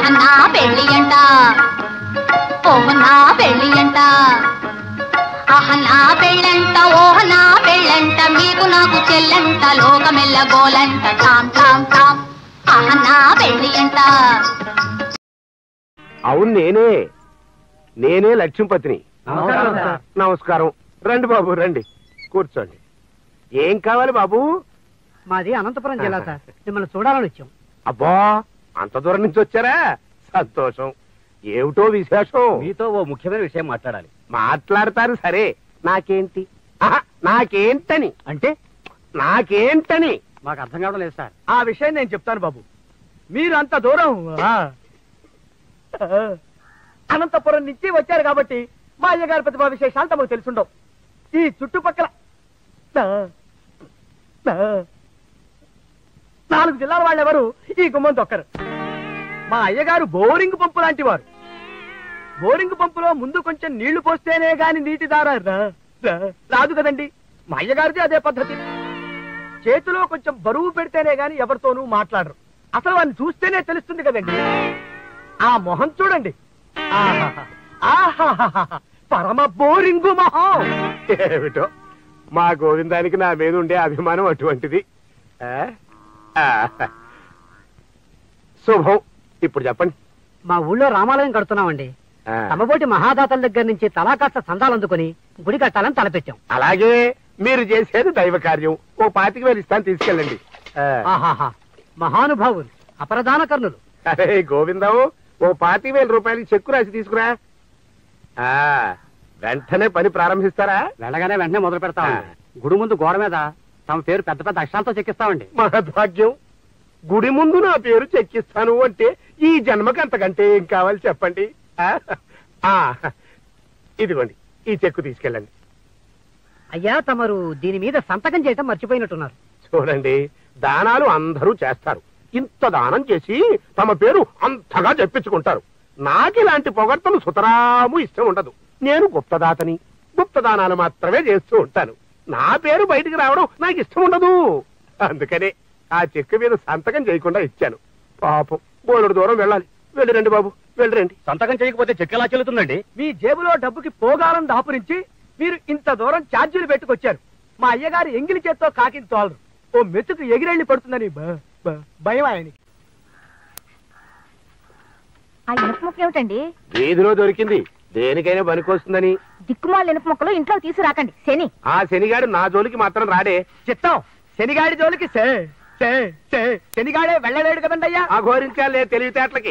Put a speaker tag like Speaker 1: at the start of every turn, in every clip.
Speaker 1: నా పెళ్ళి అంట ఓహ నా పెళ్ళి అంట ఆహ నా పెళ్ళంట ఓహ నా పెళ్ళంట మీకు నాకు చెల్లంట లోకమెల్ల గోలంట టామ్ టామ్ టామ్ ఆహ నా పెళ్ళి అంట
Speaker 2: అవును నేనే నేనే లక్ష్మీపతిని
Speaker 3: నమస్కారం, సార్.
Speaker 2: నమస్కారం రండి బాబు రండి కూర్చోండి ఏం కావాలి బాబు
Speaker 3: మాది అనంతపురం జిల్లా సార్ మిమ్మల్ని చూడాలని వచ్చాం
Speaker 2: అబ్బా అంత దూరం నుంచి వచ్చారా సంతోషం ఏమిటో విశేషం
Speaker 4: మీతో ఓ ముఖ్యమైన విషయం మాట్లాడాలి
Speaker 2: మాట్లాడతారు సరే నాకేంటి ఆహా, నాకేంటని
Speaker 4: అంటే
Speaker 2: నాకేంటని
Speaker 4: మాకు అర్థం కావడం లేదు సార్
Speaker 3: ఆ విషయం నేను చెప్తాను బాబు మీరు అంత దూరం ఆ, ఆ, అనంతపురం నుంచి వచ్చారు కాబట్టి మా అయ్యగారి ప్రతిభా విశేషాలు తమకు తెలుసుండవు ఈ చుట్టుపక్కల ఆ, ఆ, నాలుగు జిల్లాల వాళ్ళెవరు ఈ గుమ్మం దొక్కరు మా అయ్యగారు బోరింగ్ పంపు లాంటి వారు బోరింగ్ పంపులో ముందు కొంచెం నీళ్లు పోస్తేనే గాని నీటి దార రా- రా- రాదు కదండి మా అయ్యగారిది అదే పద్ధతి చేతిలో కొంచెం బరువు పెడితేనే గాని ఎవరితోనూ మాట్లాడరు అసలు వాడిని చూస్తేనే తెలుస్తుంది కదండి ఆ మొహం చూడండి ఆహాహా. ఆహాహాహా. పరమ బోరింగు మొహం
Speaker 2: ఏమిటో మా గోవిందానికి నా మీద ఉండే అభిమానం అటువంటిది ఆ? ఆ. శుభం ఇప్పుడు చెప్పండి
Speaker 3: మా ఊళ్ళో రామాలయం కడుతున్నామండి
Speaker 2: ఆ.
Speaker 3: తమబోటి మహాదాతల దగ్గర నుంచి తలా కాస్త సందాలు అందుకుని గుడి కట్టాలని తలపెట్టాం
Speaker 2: అలాగే మీరు చేసేది దైవ కార్యం ఓ పాతికి వేలు ఇస్తాను తీసుకెళ్ళండి ఆ.
Speaker 3: ఆహాహా మహానుభావులు అపరదాన కర్ణులు
Speaker 2: అరే గోవిందం ఓ పాతిక వేల రూపాయలకి చెక్కు రాసి తీసుకురా ఆ వెంటనే పని ప్రారంభిస్తారా
Speaker 4: వెళ్ళగానే వెంటనే మొదలు పెడతామండి గుడి ముందు గోడ మీద తమ పేరు పెద్ద పెద్ద అక్షరాలతో చెక్కిస్తామండి
Speaker 2: మహద్భాగ్యం గుడి ముందు నా పేరు చెక్కిస్తాను అంటే ఈ జన్మకి అంతకంటే ఏం కావాలి చెప్పండి ఆ? ఆ, ఇదిగోండి ఈ చెక్కు తీసుకెళ్ళండి
Speaker 3: అయ్యా తమరు దీని మీద సంతకం చేయటం మర్చిపోయినట్టున్నారు
Speaker 2: చూడండి దానాలు అందరూ చేస్తారు ఇంత దానం చేసి తమ పేరు అంతగా చెప్పించుకుంటారు నాకు ఇలాంటి పొగడ్తలు సుతరాము ఇష్టం ఉండదు నేను గుప్తదాతని గుప్తదానాలు మాత్రమే చేస్తూ ఉంటాను నా పేరు బయటికి రావడం నాకు ఇష్టం ఉండదు అందుకనే ఆ చెక్కు మీద సంతకం చేయకుండా ఇచ్చాను పాపం బోలెడు దూరం వెళ్ళాలి వెళ్ళిరండి బాబు వెళ్ళిరండి
Speaker 4: సంతకం చేయకపోతే చెక్ ఎలా చెల్లుతుందండి
Speaker 3: మీ జేబులో డబ్బుకి పోగారం దాపురించి మీరు ఇంత దూరం ఛార్జీలు పెట్టుకొచ్చారు మా అయ్యగారు ఎంగిలి చేత్తో కాకిని తోలరు ఓ మెతుకు ఎగిరెళ్ళి పడుతుందని బ- బ- భయం ఆయనకి
Speaker 1: ఆ ఇనుప ముక్క ఏమిటండి
Speaker 2: వీధిలో దొరికింది దేనికైనా పనికొస్తుందని
Speaker 1: దిక్కుమాల ఇనుప ముక్కలు ఇంట్లో తీసుకురాకండి శని
Speaker 2: ఆ శనిగాడు నా జోలికి మాత్రం రాడే
Speaker 3: చిత్తం శనిగాడి జోలికి సే సే సే శనిగాడే వెళ్ళలేడు కదండి అయ్యా
Speaker 2: ఆ ఘోరించాలే తెలివితేటలకి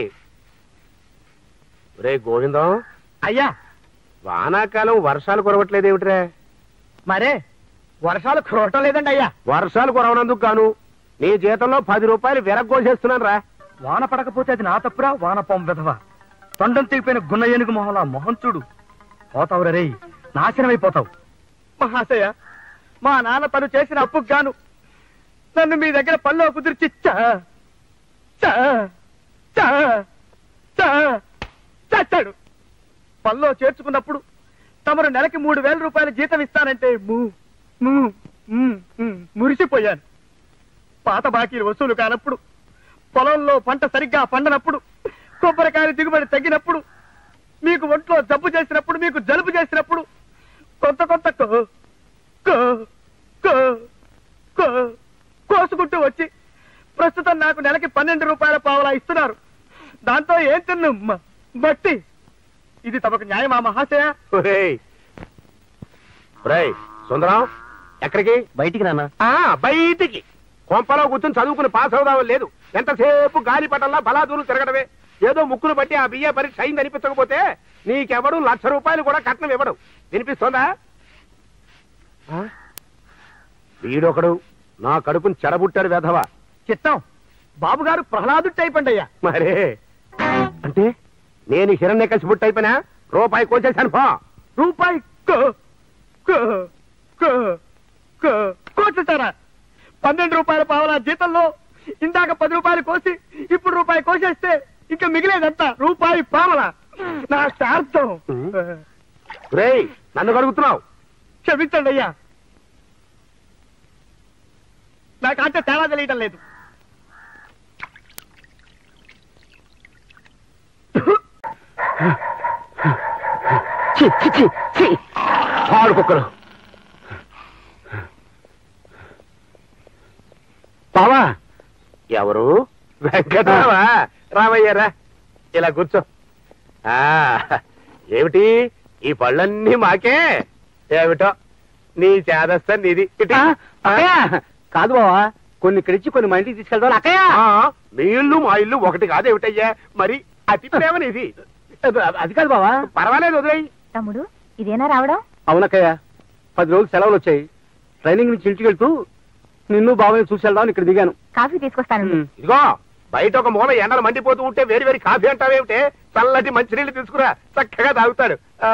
Speaker 2: రే గోవిందం
Speaker 3: అయ్యా
Speaker 2: వానాకాలం వర్షాలు కురవట్లేదేమిట్రా
Speaker 3: మరే వర్షాలు కురవటం లేదండి అయ్యా
Speaker 2: వర్షాలు కురవనందుకు గాను నీ జీతంలో పది రూపాయలు విరగ్గోసేస్తున్నాను రా
Speaker 3: వాన పడకపోతే అది నా తప్పురా వాన పాము విధవ తొండం తెగిపోయిన గున్న ఏనుగు మొహలా మొహం చూడు పోతావు రే నాశనమైపోతావు మహాశయ మా నాన్న తను చేసిన అప్పుకు గాను నన్ను మీ దగ్గర పనిలో కుదిర్చి చ, చ, చ, చ, చచ్చాడు పనిలో చేర్చుకున్నప్పుడు తమరు నెలకి మూడు వేల రూపాయల జీతం ఇస్తానంటే ము, ము, ము, ము, మురిసిపోయాను పాత బాకీలు వసూలు కానప్పుడు పొలంలో పంట సరిగ్గా పండనప్పుడు కొబ్బరికాయలు దిగుబడి తగ్గినప్పుడు మీకు ఒంట్లో జబ్బు చేసినప్పుడు మీకు జలుబు చేసినప్పుడు కొంత కొంత కో- కో- కో- కో- కోసుకుంటూ వచ్చి ప్రస్తుతం నాకు నెలకి పన్నెండు రూపాయల పావలా ఇస్తున్నారు దాంతో ఏం తిన్ను మ- మట్టి ఇది తమకు న్యాయమా మహాశయ
Speaker 2: ఒరేయ్ ఒరేయ్, సుందరం ఎక్కడికి
Speaker 4: బయటికి నాన్న
Speaker 2: ఆ బయటికి కొంపలో కూర్చొని చదువుకుని పాస్ అవుదామని లేదు ఎంతసేపు గాలి పటంలా బలాదూరు తిరగడమే ఏదో ముక్కును బట్టి ఆ బియ్య పరీక్ష అయింది అనిపించకపోతే నీకెవడు లక్ష రూపాయలు కూడా కట్నం ఇవ్వడు వినిపిస్తోందా ఆ? వీడొకడు నా కడుపుని చెడబుట్టాడు వెధవా
Speaker 3: చిత్తం బాబుగారు ప్రహ్లాదు టైప్ అండి అయ్యా
Speaker 2: మరే అంటే నేను హిరణ్య కలిసి అయిపోయినా రూపాయి కోసేశాను పో
Speaker 3: రూపాయి కో- కో- కో- కో- కోసేస్తారా పన్నెండు రూపాయల పావలా జీతంలో ఇందాక పది రూపాయలు కోసి ఇప్పుడు రూపాయి కోసేస్తే ఇంకా మిగిలేదంతా రూపాయి పావల నా శార్థం
Speaker 2: రేయ్ నన్ను కడుగుతున్నావు
Speaker 3: క్షమించండి అయ్యా నాకంటే తేడా తెలియటం లేదు
Speaker 4: ఛీ, ఛీ, ఛీ, ఛీ. పాడు కుక్కలు బావా
Speaker 2: ఎవరు వెంకటరావా రామయ్యారా ఇలా కూర్చో ఆ ఏమిటి ఈ పళ్ళన్నీ మాకే ఏమిటో నీ చేదస్త నీది ఇటు.
Speaker 4: ఆ, అక్కయ్య కాదు బావా కొన్ని ఇక్కడిచ్చి కొన్ని మా ఇంటికి తీసుకెళ్తాను అక్కయ్య
Speaker 2: ఆ, మీ ఇల్లు మా ఇల్లు ఒకటి కాదేమిటయ్యా మరి అతి ప్రేమ నీది
Speaker 4: అది కాదు బావా
Speaker 2: పర్వాలేదు వదిలేయ్
Speaker 1: తమ్ముడు ఇదేనా రావడం
Speaker 4: అవునక్కయ్య పది రోజులు సెలవులు వచ్చాయి ట్రైనింగ్ నుంచి ఇంటికి వెళ్తూ నిన్ను బావని చూసి వెళ్దామని ఇక్కడ దిగాను
Speaker 1: కాఫీ తీసుకొస్తాను
Speaker 2: ఇదిగో బయట ఒక మూల ఎండలు మండిపోతూ ఉంటే వేరు వేరు కాఫీ అంటావేమిటే చల్లటి మంచినీళ్ళు తీసుకురా చక్కగా తాగుతాడు ఆ,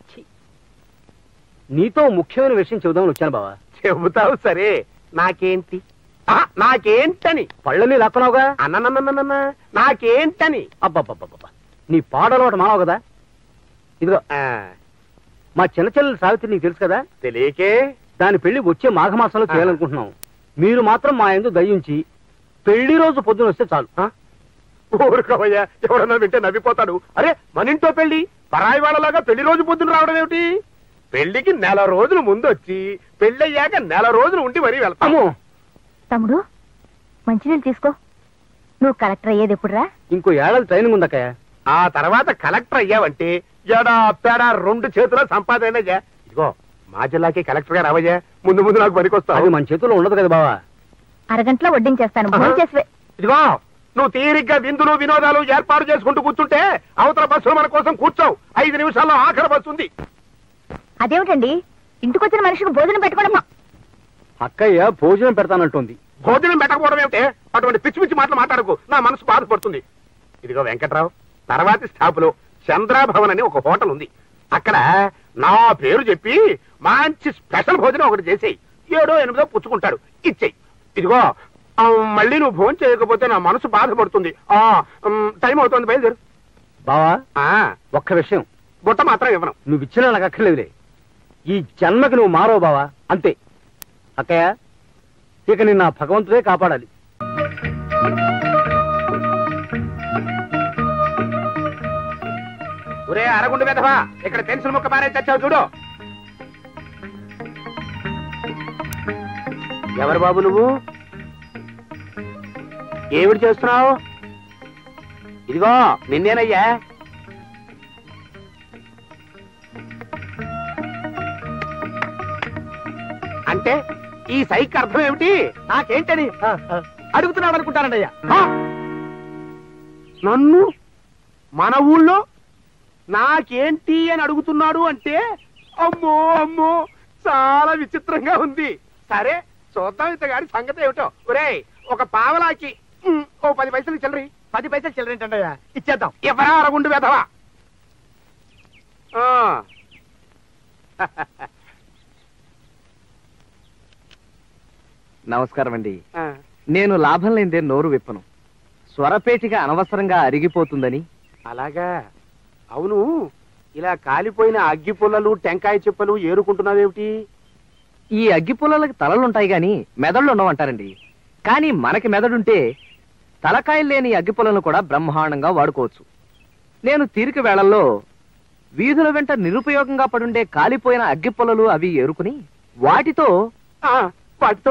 Speaker 4: నీతో ముఖ్యమైన విషయం చెబుదామని వచ్చాను బావా
Speaker 2: చెబుతావు సరే నాకేంటి ఆ, నాకేంటని
Speaker 4: పళ్ళని లాక్కున్నావుగా
Speaker 2: అన్ననన్ననన్న నాకేంటని
Speaker 4: అబ్బబ్బబ్బబ్బా నీ పాడలవాటు మానవు కదా ఇదిగో
Speaker 2: ఆ,
Speaker 4: మా చిన్న చెల్లెలు సావిత్రి నీకు తెలుసు కదా
Speaker 2: తెలియకే
Speaker 4: దాని పెళ్లి వచ్చే మాఘమాసంలో చేయాలనుకుంటున్నాం మీరు మాత్రం మా ఎందు దయించి పెళ్లి రోజు పొద్దున వస్తే చాలు
Speaker 2: ఆ? ఊరుకోవయ్యా ఎవడన్నా వింటే నవ్విపోతాడు అరే మన ఇంట్లో పెళ్లి పరాయి వాళ్ళలాగా పెళ్లి రోజు పొద్దున రావడం ఏమిటి పెళ్లికి నెల రోజులు ముందు వచ్చి పెళ్ళయ్యాక నెల రోజులు ఉండి మరీ వెళ్తాము
Speaker 1: తమ్ముడు మంచినీళ్ళు తీసుకో నువ్వు కలెక్టర్ అయ్యేది ఎప్పుడురా
Speaker 4: ఇంకో ఏడాది ట్రైనింగ్ ఉందక్కయ్య
Speaker 2: ఆ తర్వాత కలెక్టర్ అయ్యావంటే ఎడా పేడ రెండు చేతుల సంపాదనయ్యా ఇదిగో మా జిల్లాకి కలెక్టర్ గా రావయ్యా ముందు ముందు నాకు
Speaker 4: అది
Speaker 2: పనికొస్తావు
Speaker 4: మన చేతుల్లో ఉండదు కదా బావా
Speaker 1: అరగంటలో వడ్డించేస్తాను
Speaker 2: ఆహా.
Speaker 1: భోంచేసి వే-
Speaker 2: ఇదిగో నువ్వు తీరిగ్గా విందులు వినోదాలు ఏర్పాటు చేసుకుంటూ కూర్చుంటే అవతల బస్సులో మన కోసం కూర్చోవు ఐదు నిమిషాల్లో ఆఖరి బస్సు ఉంది
Speaker 1: అదేమిటండి ఇంటికొచ్చిన మనిషికి భోజనం పెట్టుకోవడం
Speaker 4: అక్కయ్య భోజనం పెడతానంటుంది
Speaker 2: భోజనం పెట్టకపోవడం ఏమిటే అటువంటి పిచ్చి పిచ్చి మాటలు మాట్లాడకు నా మనసు బాధపడుతుంది ఇదిగో వెంకట్రావు తర్వాతి స్టాపులో చంద్రాభవన్ అని ఒక హోటల్ ఉంది అక్కడ నా పేరు చెప్పి మంచి స్పెషల్ భోజనం ఒకటి చేసేయి ఏడో ఎనిమిదో పుచ్చుకుంటాడు ఇచ్చేయి ఇదిగో ఆ, మళ్ళీ నువ్వు భోజనం చేయకపోతే నా మనసు బాధపడుతుంది ఆ ఉమ్, టైం అవుతుంది బయలుదేరు
Speaker 4: బావా
Speaker 2: ఆ,
Speaker 4: ఒక్క విషయం
Speaker 2: బుట్ట మాత్రం ఇవ్వను
Speaker 4: నువ్వు ఇచ్చినా నాకు అక్కర్లేదులే ఈ జన్మకి నువ్వు మారవు బావా అంతే అక్కయ్య ఇక నిన్న భగవంతుడే కాపాడాలి
Speaker 2: ఒరే అరగుండు వెధవా ఇక్కడ పెన్సిల్ ముక్క మారే చచ్చావు చూడు ఎవరు బాబు నువ్వు ఏమిటి చేస్తున్నావు ఇదిగో నిన్నేనయ్యా అంటే ఈ సైక్ అర్థం ఏమిటి
Speaker 3: నాకేంటని అడుగుతున్నాడు అనుకుంటానండి అయ్యా
Speaker 2: ఆ? నన్ను మన ఊళ్ళో నాకేంటి అని అడుగుతున్నాడు అంటే అమ్మో అమ్మో చాలా విచిత్రంగా ఉంది సరే చూద్దాం ఇంతగాడి సంగతి ఏమిటో ఒరేయ్ ఒక పావలాకి ఉమ్, ఓ పది పైసలు చిల్లరి
Speaker 3: పది పైసలు చిల్లరేంటండి అయ్యా ఇచ్చేద్దాం
Speaker 2: ఎవరా అరగుండు వెధవా ఆ.
Speaker 5: నమస్కారం అండి
Speaker 2: ఆ.
Speaker 5: నేను లాభం లేదే నోరు విప్పను స్వరపేటిగా అనవసరంగా అరిగిపోతుందని
Speaker 2: అలాగా అవును ఇలా కాలిపోయిన అగ్గి పుల్లలు టెంకాయ చిప్పలు ఏరుకుంటున్నావేమిటి
Speaker 5: ఈ అగ్గి పుల్లలకి తలలుంటాయి గాని మెదళ్ళు ఉండవంటారండి కానీ మనకి మెదడుంటే తలకాయలు లేని అగ్గి పుల్లలను కూడా బ్రహ్మాండంగా వాడుకోవచ్చు నేను తీరిక వేళల్లో వీధుల వెంట నిరుపయోగంగా పడుండే కాలిపోయిన అగ్గి పుల్లలు అవి ఏరుకుని వాటితో
Speaker 2: ఆ, వాటితో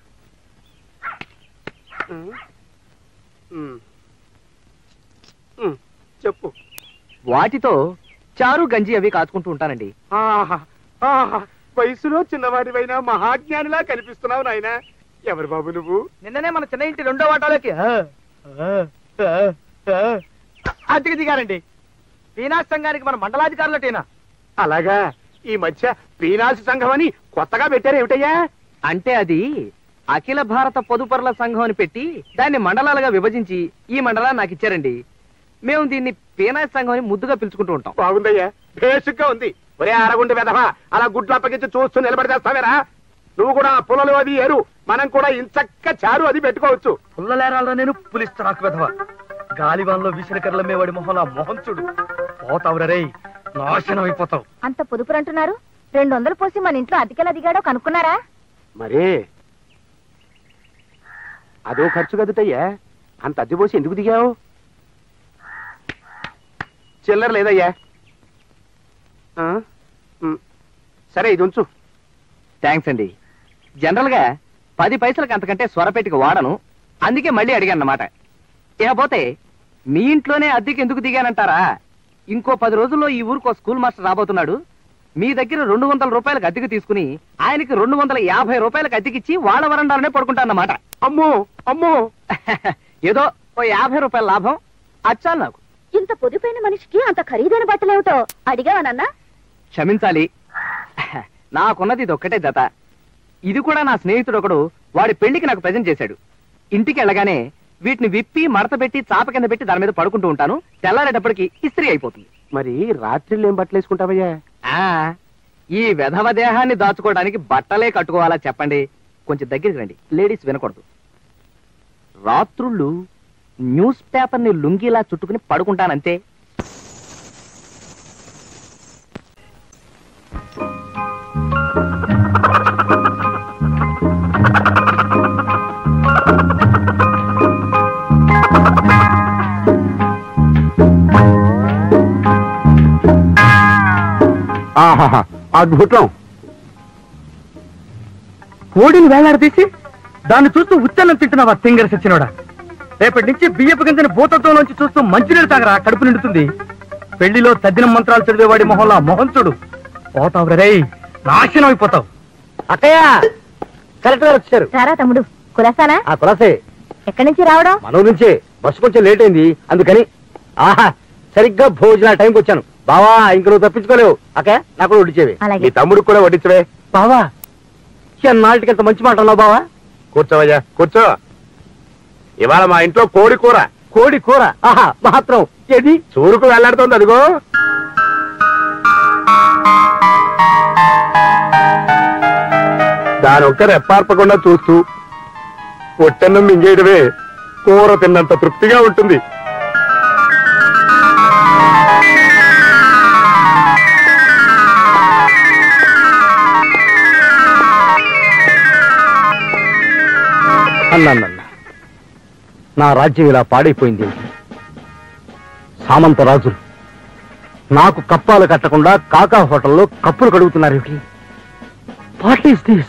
Speaker 2: ఉమ్. ఉమ్. ఉమ్, చెప్పు
Speaker 5: వాటితో చారు గంజి అవి కాచుకుంటూ ఉంటానండి
Speaker 2: ఆహా, ఆహా, వయసులో చిన్నవాడివైనా మహాజ్ఞానిలా కనిపిస్తున్నావు నాయన ఎవరు బాబు నువ్వు
Speaker 3: నిన్ననే మన చిన్న ఇంటి రెండో వాటాలోకి ఆ, ఆ, ఆ, ఆ, అద్దెకి దిగారండి పీనాస్ సంఘానికి మన మండలాధికారులటేనా
Speaker 2: అలాగా ఈ మధ్య పీనాసి సంఘం అని కొత్తగా పెట్టారు ఏమిటయ్యా
Speaker 5: అంటే అది అఖిల భారత పొదుపరుల సంఘం అని పెట్టి దాన్ని మండలాలుగా విభజించి ఈ మండలాన్ని నాకు ఇచ్చారండి మేము దీన్ని పీనాయ సంఘం అని ముద్దుగా పిలుచుకుంటూ ఉంటాం
Speaker 2: బాగుందయ్యా బేసిక్గా ఉంది ఒరే అరగుండి వెధవా అలా గుడ్లు అప్పగించి చూస్తూ నిలబడితేస్తావేరా నువ్వు కూడా ఆ పుల్లలు అది ఏరు మనం కూడా ఇంచక్క చారు అది పెట్టుకోవచ్చు
Speaker 3: పుల్లలేరాలరా నేను పులిస్తరాకు వెధవ గాలివాన్లో విసిరికర్ల మేవాడి మొహం ఆ మొహం చూడు పోతావురా రేయ్ నాశనం అయిపోతావు
Speaker 1: అంత పొదుపురు అంటున్నారు రెండు వందలు పోసి మన ఇంట్లో అతికెలా దిగాడో కనుక్కున్నారా
Speaker 2: మరే అదో ఖర్చు కదుటయ్యా అంత అద్దె పోసి ఎందుకు దిగావు చిల్లర లేదయ్యా ఆ? ఉమ్. సరే ఇది ఉంచు
Speaker 5: థ్యాంక్స్ అండి జనరల్ గా పది పైసలకు అంతకంటే స్వరపెట్టికి వాడను అందుకే మళ్ళీ అడిగాను అన్నమాట ఇకపోతే మీ ఇంట్లోనే అద్దెకి ఎందుకు దిగానంటారా ఇంకో పది రోజుల్లో ఈ ఊరికి ఒక స్కూల్ మాస్టర్ రాబోతున్నాడు మీ దగ్గర రెండు వందల రూపాయలకు అద్దెకు తీసుకుని ఆయనకి రెండు వందల యాభై రూపాయలకు అద్దెకిచ్చి వాళ్ళ వరండాలోనే పడుకుంటానన్నమాట
Speaker 2: అమ్మో అమ్మో
Speaker 5: ఏదో ఓ యాభై రూపాయల లాభం అచ్చాలి నాకు
Speaker 1: ఇంత పొదుపైన మనిషికి అంత ఖరీదైన బట్టలేమిటో అడిగావా నాన్న
Speaker 5: క్షమించాలి నాకున్నది ఇది ఒక్కటే జత ఇది కూడా నా స్నేహితుడు ఒకడు వాడి పెళ్లికి నాకు ప్రజెంట్ చేశాడు ఇంటికి వెళ్ళగానే వీటిని విప్పి మడత పెట్టి చాప కింద పెట్టి దాని మీద పడుకుంటూ ఉంటాను తెల్లారేటప్పటికి ఇస్త్రీ అయిపోతుంది
Speaker 2: మరి రాత్రిళ్ళు ఏం బట్టలు వేసుకుంటావయ్యా
Speaker 5: ఆ ఈ వెధవ దేహాన్ని దాచుకోవడానికి బట్టలే కట్టుకోవాలా చెప్పండి కొంచెం దగ్గరికి రండి లేడీస్ వినకూడదు రాత్రుళ్ళు న్యూస్ పేపర్ని లుంగిలా చుట్టుకుని పడుకుంటానంతే
Speaker 2: ఆహాహా అద్భుతం
Speaker 3: కోడిని వేలాడదీసి దాన్ని చూస్తూ ఉత్తన్నం తింటున్నావా తింగర సచ్చినోడా రేపటి నుంచి బియ్యపు గింజని భూతత్వంలోంచి చూస్తూ మంచినీళ్ళు తాగరా కడుపు నిండుతుంది పెళ్లిలో తద్దిన మంత్రాలు చదివేవాడి మొహంలో మొహం చూడు పోతావు రే నాశనం అయిపోతావు
Speaker 4: అక్కయ్య కరెక్ట్ గారు వచ్చారు
Speaker 1: సారా తమ్ముడు కులసానా
Speaker 4: ఆ కులసే
Speaker 1: ఎక్కడి నుంచి రావడం
Speaker 4: మన ఊరు నుంచే బస్సు కొంచెం లేట్ అయింది అందుకని ఆహా సరిగ్గా భోజన టైంకి వచ్చాను బావా ఇంక నువ్వు తప్పించుకోలేవు అక్కయ్య నాకు కూడా వడ్డిచేవి
Speaker 2: నీ
Speaker 1: అలాగే
Speaker 2: తమ్ముడికి కూడా వడ్డించవే
Speaker 4: బావా ఎన్నాళ్ళకి ఎంత మంచి మాట అన్నావు బావా
Speaker 2: కూర్చోవయ్యా కూర్చో ఇవాళ మా ఇంట్లో కోడి కూర
Speaker 4: కోడి కూర ఆహా మాత్రం ఏది
Speaker 2: చూరుకు వెళ్లాడుతోంది అదిగో దాని ఒక్క రెప్పార్పకుండా చూస్తూ పొట్టన్నం మింగేయడమే కూర తిన్నంత తృప్తిగా ఉంటుంది
Speaker 4: అన్నానన్న నా రాజ్యం ఇలా పాడైపోయింది సామంత రాజులు నాకు కప్పాలు కట్టకుండా కాకా హోటల్లో కప్పులు కడుగుతున్నారు ఏమిటి వాట్ ఈస్ దిస్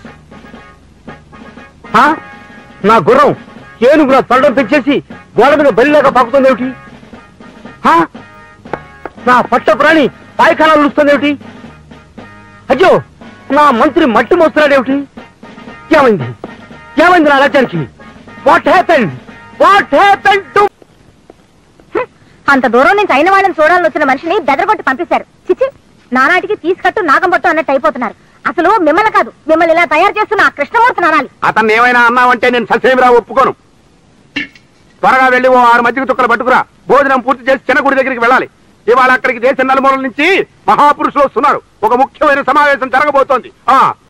Speaker 4: నా గుర్రం ఏనుగు నా తొండం పెంచేసి గోడ మీద బలిలాగా పాకుతుంది ఏమిటి హా? నా పట్ట ప్రాణి పాయఖానాలు వస్తుంది ఏమిటి అయ్యో నా మంత్రి మట్టి మోస్తున్నాడేమిటి ఏమైంది ఏమైంది నా రాజ్యానికి what happened what happened to
Speaker 1: అంత దూరం నుంచి అయిన వాళ్ళని చూడాలని వచ్చిన మనిషిని బెదరగొట్టి పంపిస్తారు చిచి నానాటికి తీసుకట్టు నాగంబట్టు అన్నట్టు అయిపోతున్నారు అసలు మిమ్మల్ని కాదు మిమ్మల్ని ఇలా తయారు చేస్తున్న ఆ కృష్ణమూర్తిని అనాలి
Speaker 2: అతన్ని ఏమైనా అన్నావంటే నేను ససేమిరా ఒప్పుకోను త్వరగా వెళ్ళి ఓ ఆరు మధ్య చుక్కలు పట్టుకురా భోజనం పూర్తి చేసి చిన్న గుడి దగ్గరికి వెళ్ళాలి ఇవాళ అక్కడికి దేశ నలుమూలల నుంచి మహాపురుషులు వస్తున్నారు ఒక ముఖ్యమైన సమావేశం జరగబోతోంది ఆ